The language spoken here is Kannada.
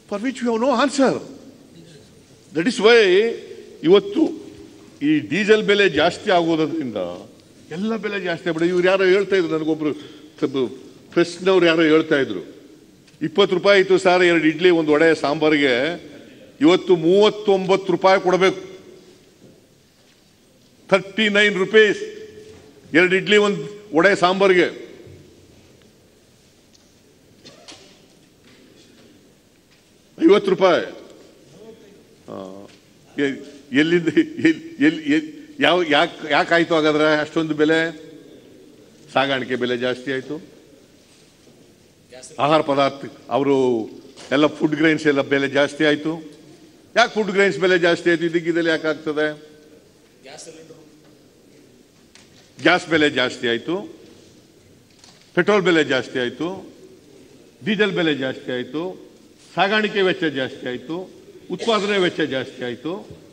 for which you have no answer that is why ಇವತ್ತು ಈ ಡೀಸೆಲ್ ಬೆಲೆ ಜಾಸ್ತಿ ಆಗೋದ್ರಿಂದ ಎಲ್ಲ ಬೆಲೆ ಜಾಸ್ತಿ ಆಗ್ಬಿಡಿ ಇವ್ರು ಯಾರೋ ಹೇಳ್ತಾ ಇದ್ರು ನನಗೊಬ್ರು ಪ್ರೆಸ್ನವ್ರು ಯಾರೋ ಹೇಳ್ತಾ ಇದ್ರು ಇಪ್ಪತ್ತು ರೂಪಾಯಿ ಇತ್ತು ಸರ್ ಎರಡು ಇಡ್ಲಿ ಒಂದು ವಡೆ ಸಾಂಬಾರಿಗೆ ಇವತ್ತು ಮೂವತ್ತೊಂಬತ್ತು ರೂಪಾಯಿ ಕೊಡಬೇಕು ಥರ್ಟಿ ನೈನ್ ರುಪೀಸ್ ಎರಡು ಇಡ್ಲಿ ಒಂದು ವಡೆ ಸಾಂಬಾರಿಗೆ ಐವತ್ತು ರೂಪಾಯಿ ಆ, ಎ- ಎಲ್ಲಿಂದ ಎಲ್- ಎಲ್- ಎಲ್- ಯಾವ ಯಾಕೆ ಯಾಕೆ ಆಯ್ತು ಹಾಗಾದ್ರೆ ಅಷ್ಟೊಂದು ಬೆಲೆ ಸಾಗಾಣಿಕೆ ಬೆಲೆ ಜಾಸ್ತಿ ಆಯ್ತು ಆಹಾರ ಪದಾರ್ಥ ಅವರು ಎಲ್ಲ ಫುಡ್ ಗ್ರೈನ್ಸ್ ಎಲ್ಲ ಬೆಲೆ ಜಾಸ್ತಿ ಆಯ್ತು ಯಾಕೆ ಫುಡ್ ಗ್ರೈನ್ಸ್ ಬೆಲೆ ಜಾಸ್ತಿ ಆಯ್ತು ಇದಕ್ಕಿದಲ್ಲಿ ಯಾಕೆ ಆಗ್ತದೆ ಗ್ಯಾಸ್ ಬೆಲೆ ಜಾಸ್ತಿ ಆಯ್ತು ಪೆಟ್ರೋಲ್ ಬೆಲೆ ಜಾಸ್ತಿ ಆಯ್ತು ಡೀಸೆಲ್ ಬೆಲೆ ಜಾಸ್ತಿ ಆಯ್ತು ಸಾಗಾಣಿಕೆ ವೆಚ್ಚ ಜಾಸ್ತಿ ಆಯ್ತು ಉತ್ಪಾದನೆ ವೆಚ್ಚ ಜಾಸ್ತಿ ಆಯ್ತು